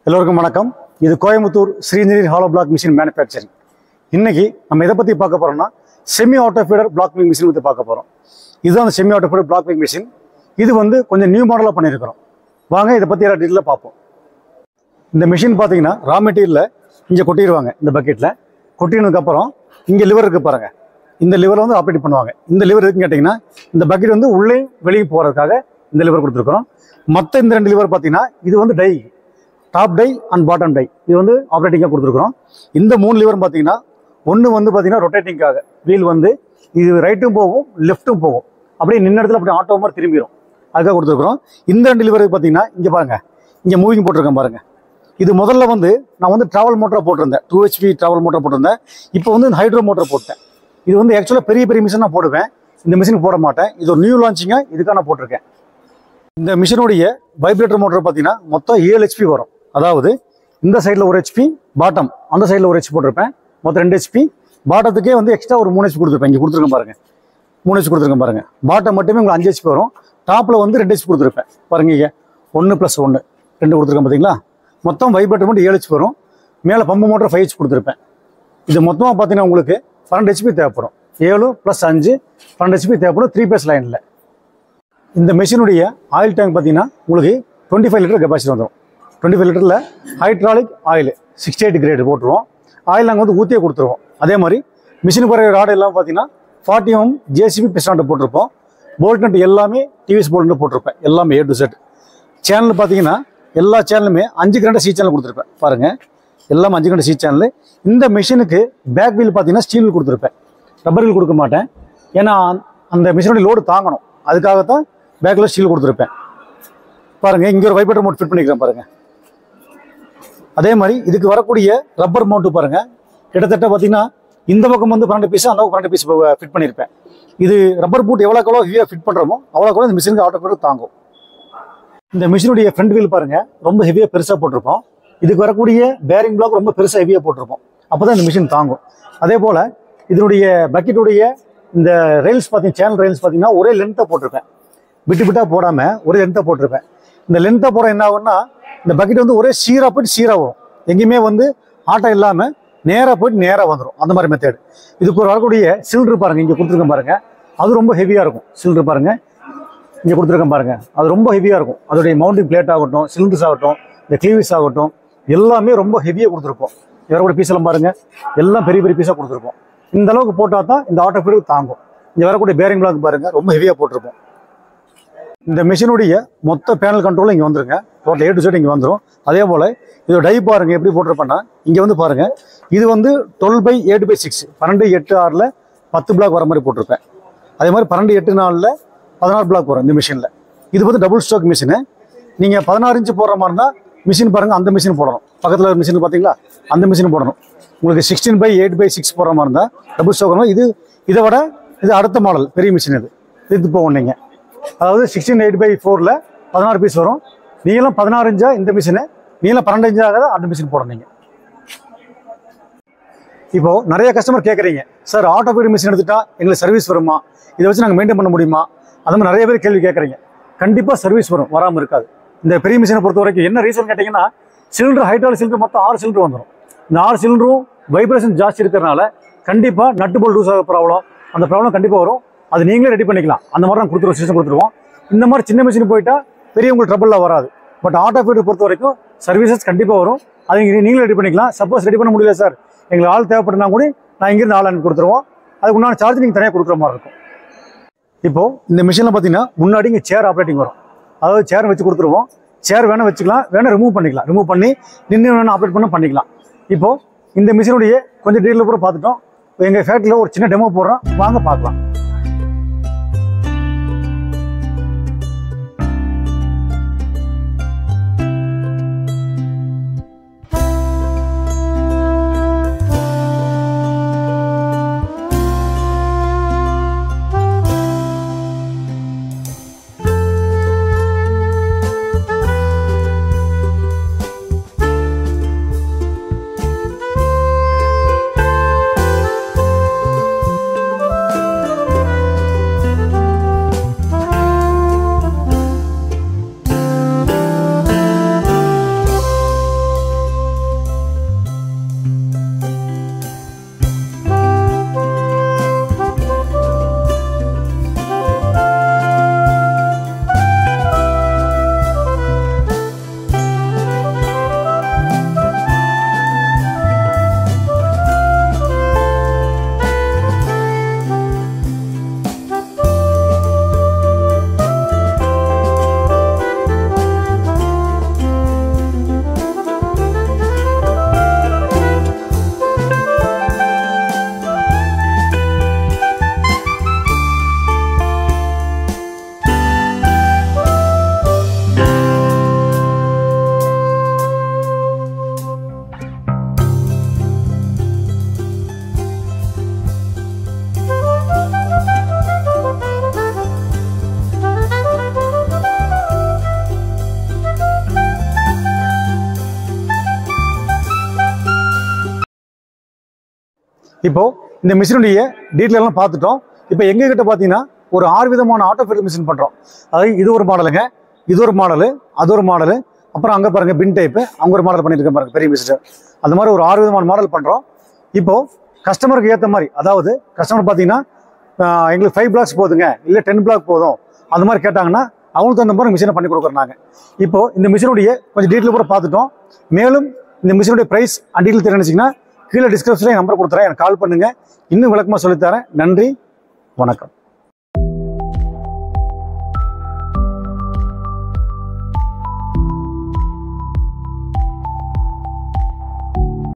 எல்லோருக்கும் வணக்கம் இது Coimbatore Srinidhi hollow block machine manufacturing இன்னைக்கு நம்ம எதை பற்றி பார்க்க போறோம்னா செமி ஆட்டோ ஃபீடர் பிளாக் மிங் மிஷின் பற்றி பார்க்க போகிறோம் இதுதான் அந்த செமி ஆட்டோ ஃபீடர் பிளாக் மிங் மிஷின் இது வந்து கொஞ்சம் நியூ மாடலாக பண்ணியிருக்கிறோம் வாங்க இதை பற்றி எல்லாம் டீட்டெயிலாக பார்ப்போம் இந்த மிஷின் பார்த்தீங்கன்னா ரா மெட்டீரியலில் இங்கே கொட்டிடுவாங்க இந்த பக்கெட்டில் கொட்டினதுக்கப்புறம் இங்கே லிவர் இருக்கு பாருங்க இந்த லிவரை வந்து ஆப்ரேட் பண்ணுவாங்க இந்த லிவர் இருக்குன்னு கேட்டிங்கன்னா இந்த பக்கெட் வந்து உள்ளே வெளியே போகிறதுக்காக இந்த லிவர் கொடுத்துருக்குறோம் மற்ற இந்த ரெண்டு லிவர் பார்த்தீங்கன்னா இது வந்து die top die and bottom die இது வந்து ஆப்ரேட்டிங்காக கொடுத்துருக்குறோம் இந்த மூணு லிவர் பார்த்தீங்கன்னா ஒன்று வந்து பார்த்தீங்கன்னா ரொட்டேட்டிங்காக வீல் வந்து இது ரைட்டும் போகும் லெஃப்ட்டும் போகும் அப்படியே நின்ன இடத்துல அப்படியே ஆட்டோ மாதிரி திரும்பிடும் அதுக்காக கொடுத்துருக்குறோம் இந்த ரெண்டு லிவர் பார்த்தீங்கன்னா இங்கே பாருங்க இங்கே மூவிங் போட்டிருக்கேன் பாருங்க இது முதல்ல வந்து நான் வந்து டிராவல் மோட்டரை போட்டிருந்தேன் டூ ஹெச்பி டிராவல் மோட்டர் போட்டிருந்தேன் இப்போ வந்து ஹைட்ரோ மோட்டர் போட்டேன் இது வந்து ஆக்சுவலாக பெரிய பெரிய மிஷின் நான் போடுவேன் இந்த மிஷின் போட மாட்டேன் இது ஒரு நியூ லான்ச்சிங்க இதுக்காக நான் போட்டிருக்கேன் இந்த மிஷினுடைய வைப்ரேட்டர் மோட்டர் பார்த்தீங்கன்னா மொத்தம் ஏழு ஹெச்பி வரும் அதாவது இந்த சைடில் ஒரு ஹெச்பி பாட்டம் அந்த சைடில் ஒரு ஹெச்பி போட்டிருப்பேன் மொத்தம் ரெண்டு ஹெச்பி பாட்டத்துக்கே வந்து எக்ஸ்ட்ரா ஒரு மூணு ஹெச்பி கொடுத்துருப்பேன் இங்கே கொடுத்துருக்கேன் பாருங்க மூணு ஹெச்பி கொடுத்துருக்கேன் பாருங்க பாட்டம் மட்டுமே உங்களுக்கு அஞ்சு ஹெச்பி வரும் டாப்பில் வந்து ரெண்டு ஹெச்பி கொடுத்துருப்பேன் பாருங்க இங்கே ஒன்று ப்ளஸ் ஒன்று ரெண்டு கொடுத்துருக்கேன் பார்த்தீங்களா மொத்தம் வைப்ரேட்டர் மட்டும் ஏழு ஹெச்பி வரும் மேலே பம்பு மோட்டர் ஃபைவ் ஹெச் கொடுத்துருப்பேன் இது மொத்தமாக பார்த்தீங்கன்னா உங்களுக்கு பன்னெண்டு ஹெச்பி தேவைப்படும் ஏழு ப்ளஸ் அஞ்சு பன்னெண்டு ஹெச்பி தேவைப்படும் த்ரீ பேஸ் லைனில் இந்த மெஷினுடைய ஆயில் டேங்க் பார்த்தீங்கன்னா உங்களுக்கு டுவெண்ட்டி ஃபைவ் லிட்டர் கெப்பாசிட்டி வந்துடும் டுவெண்ட்டி ஃபைவ் லிட்டரில் hydraulic oil sixty eight grade போட்டுருவோம் ஆயில் நாங்கள் வந்து ஊற்றியே கொடுத்துருவோம் அதே மாதிரி மிஷினுக்கு வர ராடு எல்லாம் பார்த்தீங்கன்னா ஃபார்ட்டி எம் ஜேசிபி பிஸ்டாண்ட் போட்டிருப்போம் போல்ட் நட் எல்லாமே டிவிஎஸ் போல்ட் நட் போட்டிருப்பேன் எல்லாமே ஏ டு செட் சேனல் பார்த்தீங்கன்னா எல்லா சேனலுமே அஞ்சு கரண்ட் சி சேனல் கொடுத்துருப்பேன் பாருங்கள் எல்லாம் அஞ்சு கரண்ட் சி சேனல் இந்த மிஷினுக்கு பேக் வீல் பார்த்தீங்கன்னா ஸ்டீல் கொடுத்துருப்பேன் ரப்பர் வீல் கொடுக்க மாட்டேன் ஏன்னா அந்த மிஷினுடைய லோடு தாங்கணும் அதுக்காகத்தான் பேக்கில் ஸ்டீல் கொடுத்துருப்பேன் பாருங்க இங்கே ஒரு வைப்ரேட்டர் மோட் ஃபிட் பண்ணிக்கிறேன் பாருங்க அதே மாதிரி இதுக்கு வரக்கூடிய ரப்பர் மவுண்ட் பாருங்க கிட்டத்தட்ட பார்த்தீங்கன்னா இந்த பக்கம் வந்து பன்னெண்டு பீஸ் அந்த பக்கம் பன்னெண்டு பீஸ் ஃபிட் பண்ணியிருப்பேன் இது ரப்பர் பூட் எவ்வளோக்கு எவ்வளோ ஹெவியாக ஃபிட் பண்ணுறோமோ அவ்வளோக்கு இந்த மிஷினுக்கு ஆட்டோ தாங்கும் இந்த மிஷினுடைய ஃப்ரண்ட் வீல் பாருங்க ரொம்ப ஹெவியாக பெருசாக போட்டிருப்போம் இதுக்கு வரக்கூடிய பேரிங் பிளாக் ரொம்ப பெருசாக ஹெவியாக போட்டிருப்போம் அப்போ தான் இந்த மிஷின் தாங்கும் அதே போல் இதனுடைய பக்கெட்டுடைய இந்த ரெயில்ஸ் பார்த்தீங்க சேனல் ரெயில்ஸ் பார்த்தீங்கன்னா ஒரே லென்த்தாக போட்டிருப்பேன் விட்டு விட்டா போடாமல் ஒரே லென்த்தாக போட்டிருப்பேன் இந்த லென்த்தாக போட என்ன ஆகும்னா இந்த பக்கெட் வந்து ஒரே சீராக போயிட்டு சீராக வரும் எங்கேயுமே வந்து ஆட்டம் இல்லாமல் நேராக போயிட்டு நேராக வந்துடும் அந்த மாதிரி மெத்தேடு இதுக்கு ஒரு வரக்கூடிய சிலிண்டர் பாருங்க இங்கே கொடுத்துருக்கேன் பாருங்க அது ரொம்ப ஹெவியாக இருக்கும் சிலிண்டர் பாருங்க இங்கே கொடுத்துருக்கேன் பாருங்க அது ரொம்ப ஹெவியாக இருக்கும் அதோடைய மவுண்டிங் பிளேட் ஆகட்டும் சிலிண்டர்ஸ் ஆகட்டும் இந்த கிளீவிஸ் ஆகட்டும் எல்லாமே ரொம்ப ஹெவியாக கொடுத்துருப்போம் இவரோட பீஸ் எல்லாம் பாருங்க எல்லாம் பெரிய பெரிய பீஸாக கொடுத்துருப்போம் இந்த அளவுக்கு போட்டால் தான் இந்த ஆட்டோ ஃபீல்டு தாங்கும் இங்கே வரக்கூடிய பேரிங் பிளாக் பாருங்க ரொம்ப ஹெவியாக போட்டிருப்போம் இந்த மிஷினுடைய மொத்த பேனல் கண்ட்ரோலும் இங்கே வந்துருங்க டோட்டல் ஏ டு செட் இங்கே வந்துடும் அதே போல் இதோட டை பாருங்க எப்படி போட்டிருப்பேன்னா இங்கே வந்து பாருங்க இது வந்து twelve by eight by six பன்னெண்டு எட்டு ஆறில் பத்து பிளாக் வர மாதிரி போட்டிருப்பேன் அதே மாதிரி பன்னெண்டு எட்டு நாலில் பதினாறு பிளாக் வரும் இந்த மிஷினில் இது வந்து டபுள் ஸ்டாக் மிஷினு நீங்கள் பதினாறு இன்ச்சு போடுற மாதிரி இருந்தால் மிஷின் பாருங்க அந்த மிஷின் போடணும் பக்கத்தில் ஒரு மிஷின் பார்த்தீங்களா அந்த மிஷின் போடணும் உங்களுக்கு sixteen by eight by six போடுற மாதிரி இருந்தால் டபுள் ஸ்டாக் இது இதை விட இது அடுத்த மாடல் பெரிய மிஷின் இது இது போகும் நீங்கள் அதாவது சிக்ஸ்டீன் எயிட் பை ஃபோரில் பதினாறு பீஸ் வரும் நீங்களும் பதினாறு இன்ச்சா இந்த மிஷினு நீங்களும் பன்னெண்டு இன்ச்சாக அந்த மிஷின் போடணும் நீங்கள் இப்போ நிறைய கஸ்டமர் கேட்குறீங்க சார் ஆட்டோ ஃபீடு மிஷின் எடுத்துட்டா எங்களுக்கு சர்வீஸ் வருமா இதை வச்சு நாங்கள் மெயின்டைன் பண்ண முடியுமா அது மாதிரி நிறைய பேர் கேள்வி கேட்குறீங்க கண்டிப்பாக சர்வீஸ் வரும் வராமல் இருக்காது இந்த பெரிய மிஷினை பொறுத்த வரைக்கும் என்ன ரீசன் கேட்டிங்கன்னா சிலிண்டர் ஹைட்ராலிக் சிலிண்டர் மொத்தம் ஆறு சிலிண்டர் வந்துடும் இந்த ஆறு சிலிண்டரும் வைப்ரேஷன் ஜாஸ்தி இருக்கிறனால கண்டிப்பாக நட்டு போல் லூஸ் ஆக ப்ராப்ளம் அந்த ப்ராப்ளம் கண்டிப்பாக வரும் அது நீங்களே ரெடி பண்ணிக்கலாம் அந்த மாதிரி நான் கொடுத்துருவோம் சிஸ்டம் கொடுத்துருவோம் இந்த மாதிரி சின்ன மிஷின் போயிட்டா பெரிய உங்களுக்கு ட்ரபிளாக வராது பட் ஆட்டோ ஃபீடு பொறுத்த வரைக்கும் சர்வீசஸ் கண்டிப்பாக வரும் அது நீங்க- நீங்களே ரெடி பண்ணிக்கலாம் சப்போஸ் ரெடி பண்ண முடியல சார் எங்களுக்கு ஆள் தேவைப்படுனா கூட நான் இங்கிருந்து ஆள் அனுப்பி கொடுத்துருவோம் அதுக்கு உண்டான சார்ஜ் நீங்கள் தனியாக கொடுக்குற மாதிரி இருக்கும் இப்போ இந்த மிஷினில் பார்த்தீங்கன்னா முன்னாடி இங்கே சேர் ஆப்ரேட்டிங் வரும் அதாவது சேர் வச்சு கொடுத்துருவோம் சேர் வேணா வச்சுக்கலாம் வேணா ரிமூவ் பண்ணிக்கலாம் ரிமூவ் பண்ணி நின்று வேணா ஆப்ரேட் பண்ண பண்ணிக்கலாம் இப்போ இந்த மிஷினுடைய கொஞ்சம் டீட்டெயில் கூட பார்த்துட்டோம் எங்கள் ஃபேக்ட்ரியில் ஒரு சின்ன டெமோ போடுறோம் வாங்க பார்க்கலாம் இப்போ இந்த மிஷினுடைய டீட்டெயில் எல்லாம் பார்த்துட்டோம் இப்போ எங்க கிட்ட பார்த்தீங்கன்னா ஒரு ஆறு விதமான ஆட்டோ ஃபீல்ட் மிஷின் பண்ணுறோம் அதாவது இது ஒரு மாடலுங்க இது ஒரு மாடலு அது ஒரு மாடலு அப்புறம் அங்கே பாருங்க பின் டைப்பு அவங்க ஒரு மாடல் பண்ணியிருக்க பாருங்க பெரிய மிஷின் அந்த மாதிரி ஒரு ஆறு விதமான மாடல் பண்ணுறோம் இப்போ கஸ்டமருக்கு ஏற்ற மாதிரி அதாவது கஸ்டமர் பார்த்தீங்கன்னா ஆஹ், எங்களுக்கு ஃபைவ் பிளாக்ஸ் போதுங்க இல்லை டென் பிளாக் போதும் அந்த மாதிரி கேட்டாங்கன்னா அவங்களுக்கு தகுந்த மாதிரி மிஷினை பண்ணி கொடுக்குறோம் நாங்கள் இப்போ இந்த மிஷினுடைய கொஞ்சம் டீட்டெயில் கூட பார்த்துட்டோம் மேலும் இந்த மிஷினுடைய ப்ரைஸ் அண்ட் டீட்டெயில் தெரிஞ்சுச்சிங்கன்னா கீழே டிஸ்கிரிப்ஷனில் நம்பர் கொடுத்துறேன் எனக்கு கால் பண்ணுங்கள் இன்னும் விளக்கமாக சொல்லித்தரேன் நன்றி வணக்கம்